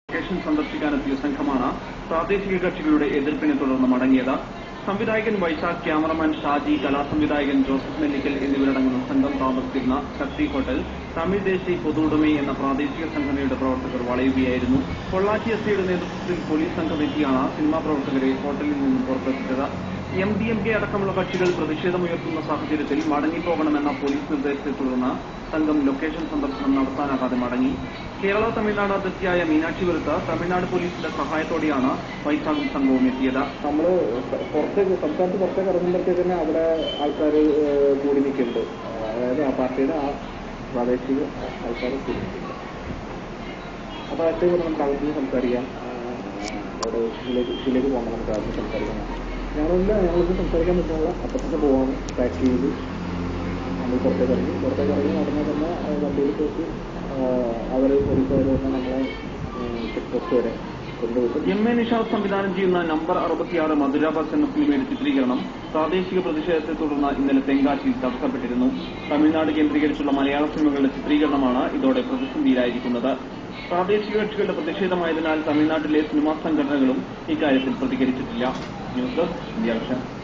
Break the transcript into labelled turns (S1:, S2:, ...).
S1: location സന്ദർശിക്കാനെത്തിയ സംഘമാണ് പ്രാദേശിക കക്ഷികളുടെ എതിർപ്പിനെ തുടർന്ന് മടങ്ങിയത് സംവിധായകൻ വൈശാഖ് ക്യാമറമാൻ ഷാജി കലാസംവിധായകൻ ജോസഫ് നെല്ലിക്കൽ എന്നിവരടങ്ങുന്ന സംഘം താമസിച്ചിരുന്ന ശക്തി ഹോട്ടൽ തമിഴ് ദേശി പൊതുവുടമൈ എന്ന പ്രാദേശിക സംഘടനയുടെ പ്രവർത്തകർ വളയുകയായിരുന്നു പൊള്ളാച്ചി എസ് ഐയുടെ നേതൃത്വത്തിൽ പോലീസ് സംഘം എത്തിയാണ് സിനിമാ പ്രവർത്തകരെ ഹോട്ടലിൽ നിന്നും പുറത്തെത്തിച്ചത് എം ഡി എം കെ അടക്കമുള്ള കക്ഷികൾ പ്രതിഷേധമുയർത്തുന്ന സാഹചര്യത്തിൽ മടങ്ങിപ്പോകണമെന്ന പോലീസ് നിർദ്ദേശത്തെ തുടർന്ന് സംഘം ലൊക്കേഷൻ സന്ദർശനം നടത്താനാകാതെ മടങ്ങി കേരള തമിഴ്നാട് അതിർത്തിയായ മീനാക്ഷിപുരത്ത് തമിഴ്നാട് പോലീസിന്റെ സഹായത്തോടെയാണ് വൈശാഖും സംഘവും എത്തിയത്
S2: നമ്മള് പുറത്തേക്ക് സംസ്ഥാനത്ത് പുറത്തേക്ക് ഇറങ്ങുമ്പോഴത്തേക്ക് തന്നെ അവിടെ ആൾക്കാർ കൂടി നിൽക്കുന്നുണ്ട് അതായത് ആ പാർട്ടിയുടെ ആ പ്രാദേശിക ആൾക്കാർ കൂടി നിൽക്കുന്നുണ്ട് അപ്പോൾ അതൊക്കെ നമുക്ക് ആവശ്യം സംസാരിക്കാം ആ, അവിടെ ഇതിലേക്ക് ഇതിലേക്ക് പോകണം നമുക്ക് ആവശ്യം സംസാരിക്കാം ഞങ്ങളില്ല ഞങ്ങൾക്ക് സംസാരിക്കാൻ പറ്റുന്നില്ല അപ്പം തന്നെ പോവാണ് പാക്ക് ചെയ്ത് നമ്മൾ പുറത്തേക്ക് ഇറങ്ങി പുറത്തേക്ക് ഇറങ്ങി ഉടനെ തന്നെ ആ വണ്ടിയിൽ കയറ്റി അവർ പോലീസുകാർ തന്നെ നമ്മളെ ചെക്ക് പോസ്റ്റ് വരെ കൊണ്ടുപോയിട്ട്
S1: എം എ നിഷാദ് സംവിധാനം ചെയ്യുന്ന നമ്പർ അറുപത്തിയാറ് മധുര ബസ് എന്ന സിനിമയുടെ ചിത്രീകരണം പ്രാദേശിക പ്രതിഷേധത്തെ തുടർന്ന് ഇന്നലെ തെങ്കാശിയിൽ തടസ്സപ്പെട്ടിരുന്നു തമിഴ്നാട് കേന്ദ്രീകരിച്ചുള്ള മലയാള സിനിമകളുടെ ചിത്രീകരണമാണ് ഇതോടെ പ്രതിസന്ധിയിലായിരിക്കുന്നത് പ്രാദേശിക കക്ഷികളുടെ പ്രതിഷേധമായതിനാൽ തമിഴ്നാട്ടിലെ സിനിമാ സംഘടനകളും ഇക്കാര്യത്തിൽ പ്രതികരിച്ചിട്ടില്ല ന്യൂസ് ഡെസ്ക് ഇന്ത്യ വിഷൻ